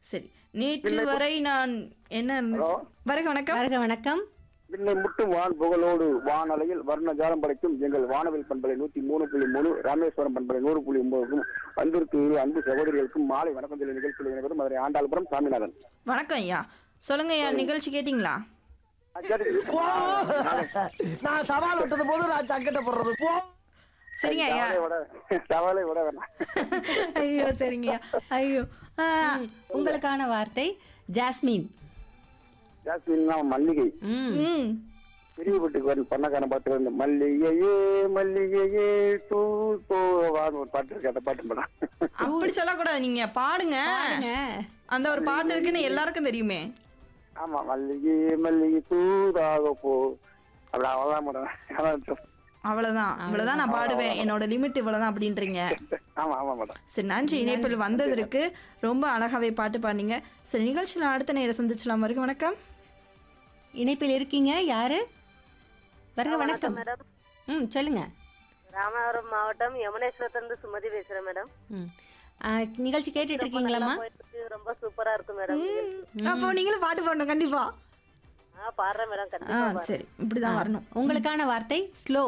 சரி நேற்று வரை நான் என்ன இருந்துச்சு? வருக வணக்கம் வருக வணக்கம் விண்ணை முட்டும் வான் புகழோடு வானலையில் வர்ண ஜாலம் படைக்கும் எங்கள் வானவில் பண்பலை நூத்தி மூணு புள்ளி மூணு ராமேஸ்வரம் பண்பலை நூறு புள்ளி ஒன்பதுக்கும் வந்திருக்கு இரு அன்பு சகோதரிகளுக்கும் மாலை வணக்கம் சொல்லி நிகழ்ச்சியில் இணைவரும் மதுரை ஆண்டாள்புரம் சாமிநாதன் வணக்கம் ஐயா சொல்லுங்க ஐயா நிகழ்ச்சி கேட்டிங்களா நான் சவால் விட்டது போது நான் சக்கட்ட போடுறது போ சரிங்க ஐயா சவாலை விட சவாலை விட வேணாம் ஐயோ சரிங்க ஐயா ஐயோ ஆ, உங்களுக்கான வார்த்தை ஜாஸ்மின் ஜாஸ்மின்னா மல்லிகை ம் ம் பிரிவுபட்டுக்கு வந்து பண்ணக்கான பாட்டு வந்து மல்லிகையே மல்லிகையே தூ தோவான்னு ஒரு பாட்டு இருக்கு அந்த பாட்டு பண்ண அப்படி சொல்லக்கூடாது நீங்க பாடுங்க பாருங்க. அந்த ஒரு பாட்டு இருக்குன்னு எல்லாருக்கும் தெரியுமே ஆமா மல்லிகை மல்லிகை தூதாக போ அப்படி அவ்வளவுதான் மேடம் அதான் அவ்வளவுதான் இவ்வளவுதான் நான் பாடுவேன் என்னோட லிமிட் இவ்வளவுதான் அப்படின்றீங்க ஆமா ஆமா மேடம் சரி நன்றி இணைப்பில் வந்ததற்கு ரொம்ப அழகாவே பாட்டு பாடுனீங்க சரி நிகழ்ச்சியில் அடுத்த நேரம் சந்திச்சலாம் வருக வணக்கம் இணைப்பில் இருக்கீங்க யாரு வருக வணக்கம் மேடம் ம் சொல்லுங்க ராமநாதபுரம் மாவட்டம் யமுனேஸ்வரத்திலிருந்து சுமதி பேசுறேன் மேடம் ம் ஆ, நிகழ்ச்சி கேட்டுட்டு இருக்கீங்களாம்மா போயிட்டு இருக்கு, ரொம்ப சூப்பரா இருக்கு மேடம் அப்போ நீங்களும் பாட்டு பாடணும் கண்டிப்பா ஆ பாடுறேன் மேடம் ஆ கண்டிப்பா சரி இப்படிதான் வரணும் உங்களுக்கான வார்த்தை ஸ்லோ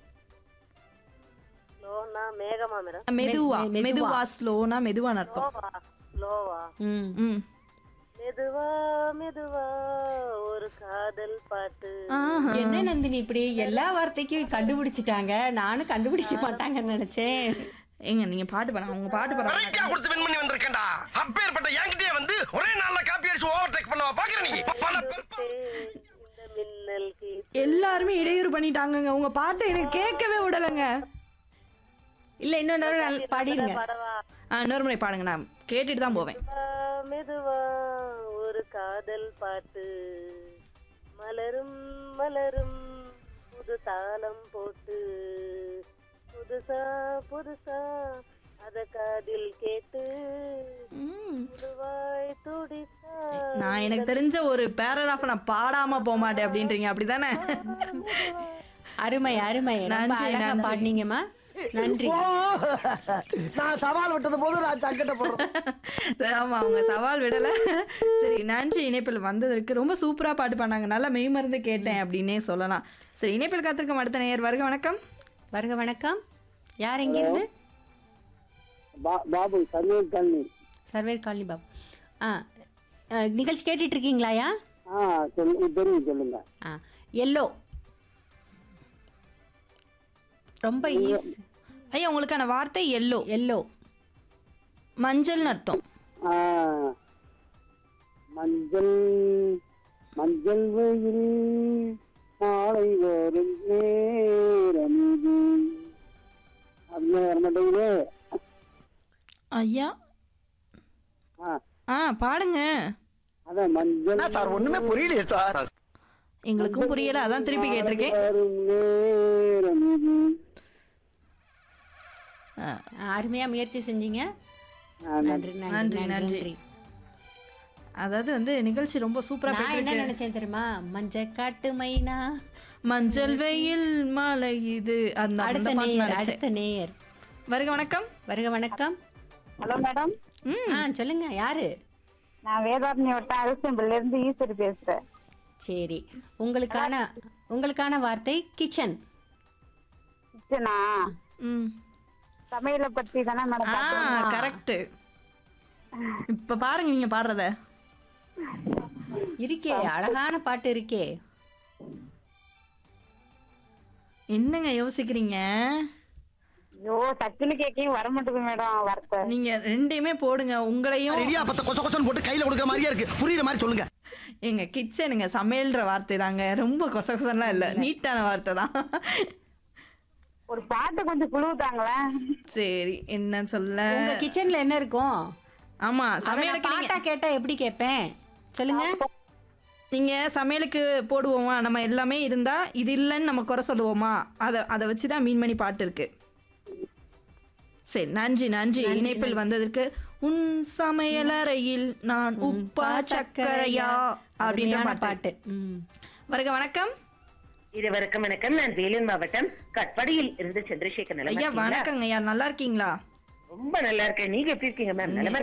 ஸ்லோனா மேகமா மேடம் மெதுவா மெ- மெதுவா. மெதுவா ஸ்லோனா மெதுவான்னு அர்த்தம் ஸ்லோவா ஸ்லோவா ம் ம் மெதுவா மெதுவா ஒரு காதல் பாட்டு ஆஹா. என்ன நந்தினி இப்படி எல்லா வார்த்தைக்கும் கண்டுபிடிச்சிட்டாங்க நானும் கண்டுபிடிக்க மாட்டாங்கன்னு நினைச்சேன் ஏங்க நீங்க பாட்டு பாடுங்க அவங்க பாட்டு பாடுறாங்க வெரைட்டியா கொடுத்து வின் பண்ணி வந்திருக்கேன்டா அப்பேற்பட்ட என்கிட்டயே வந்து ஒரே நாள்ல காப்பி அடிச்சு ஓவர் டேக் பண்ணவா பாக்குற நீ பல பெருப்ப- இந்த மின்னல் கீ எல்லாருமே இடையூறு பண்ணிட்டாங்கங்க உங்க பாட்டை எனக்கு கேட்கவே விடலைங்க இல்ல இன்னொரு நாள் பாடிருங்க பாடவா ஆ, இன்னொரு முறை பாடுங்க நான் கேட்டுட்டு தான் போவேன் மெதுவா, மெதுவா ஒரு காதல் பாட்டு மலரும் மலரும் புது தாளம் போட்டு புதுசா புதுசா அத காதில் கேட்டு புதுவாய் துடித்தா நான் எனக்கு தெரிஞ்ச ஒரு பேராகிராஃப் நான் பாடாம போக மாட்டேன் அப்படின்றீங்க அப்படிதானே அருமை அருமை ரொம்ப நன்றி, அழகா நன்றி. பாடினீங்கம்மா நன்றி நான் சவால் விட்டது போது நான் சக்கட்ட போடுறது ஆமா அவங்க சவால் விடல சரி நன்றி இணைப்பில் வந்ததற்கு ரொம்ப சூப்பரா பாட்டு பண்ணாங்க நல்லா மெய் மருந்து கேட்டேன் அப்படின்னே சொல்லலாம் சரி இணைப்பில் காத்திருக்கும் அடுத்த நேயர் வருக வணக்கம் வருக வணக்கம் யார் எங்கிருந்து பா- பாபு சர்வேல் கல்வி சர்வேர் காலனி பாபு ஆ அ, நிகழ்ச்சி கேட்டுட்டு இருக்கீங்களாயா ஆ சொல்லு தெரியும் சொல்லுங்க ஆ எல்லோ ரொம்ப ஈஸி ஐயா உங்களுக்கான வார்த்தை எல்லோ எல்லோ மஞ்சள்னு அர்த்தம் ஆ, மஞ்சள் மஞ்சள் வெயில் மாலை வரும் நேரம் இது அப்படின்னு வர மாட்டேங்குது ஐயா ஆ ஆ பாடுங்க அதான் மஞ்சள் சார் ஒண்ணுமே புரியலையே சார் எங்களுக்கும் புரியல அதான் திருப்பி கேட்டிருக்கேன் வரும் நேரம் இது ஆ, அருமையா முயற்சி செஞ்சீங்க ஆ, நன்றி நன்றி, நன்றி நன்றி. நன்றி அதாவது வந்து நிகழ்ச்சி ரொம்ப சூப்பரா நான் போயிட்டு என்ன இருக்கு நினைச்சேன் தெரியுமா மஞ்ச காட்டு மைனா மஞ்சள் வெயில் மழை இது அந்த அந்த அடுத்த பாட்டு நேயர் நினைச்சேன். அடுத்த நேயர் வருக வணக்கம் வருக வணக்கம் ஹலோ மேடம் ம் ஆ சொல்லுங்க யாரு நான் வேதாரண்ய வட்டம் அரிசம்பிள்ல இருந்து ஈஸ்வரி பேசுறேன் சரி உங்களுக்கான உங்களுக்கான வார்த்தை கிச்சன் கிச்சனா ம் சமையலை பத்தி தானே மேடம் ஆ பாத்தீங்க? கரெக்ட் இப்ப பாருங்க நீங்க பாடுறத இருக்கே அழகான பாட்டு இருக்கே என்னங்க யோசிக்கிறீங்க ஐயோ சட்டுன்னு கேக்கையும் வர மாட்டேங்குது மேடம் வார்த்தை நீங்க ரெண்டையுமே போடுங்க உங்களையும் ரெடியா பத்த கொச்ச கொச்சன்னு போட்டு கையில கொடுக்குற மாதிரியா இருக்கு புரியுற மாதிரி சொல்லுங்க எங்க கிச்சனுங்க சமையல்ன்ற வார்த்தை தாங்க ரொம்ப கொச கொசன்லாம் இல்ல நீட்டான வார்த்தை தான் ஒரு பாட்டு கொஞ்சம் குழுவுதாங்களேன் சரி என்ன சொல்ல உங்க கிச்சன்ல என்ன இருக்கும் ஆமா அத நான் சமையலுக்கு நீங்க பாட்டா கேட்டா எப்படி கேட்பேன் சொல்லுங்க நீங்க சமையலுக்கு போடுவோமா நம்ம எல்லாமே இருந்தா இது இல்லைன்னு நம்ம குறை சொல்லுவோமா அதை அதை வச்சு தான் மீன் மணி பாட்டு இருக்கு சரி நன்றி நன்றி இணைப்பில் வந்ததற்கு உன் சமையலறையில் நான் உப்பா சக்கரையா அப்படின்ற அருமையான பாட்டு பாட்டு ம். வருக வணக்கம் இது வணக்கம் வணக்கம் நான் வேலூர் மாவட்டம் கட்படியில் இருந்து சந்திரசேகர் நலமா ஐயா இருக்கீங்களா? வணக்கங்க ஐயா நல்லா இருக்கீங்களா ரொம்ப நல்லா இருக்கேன் நீங்க எப்படி இருக்கீங்க மேம் நலமா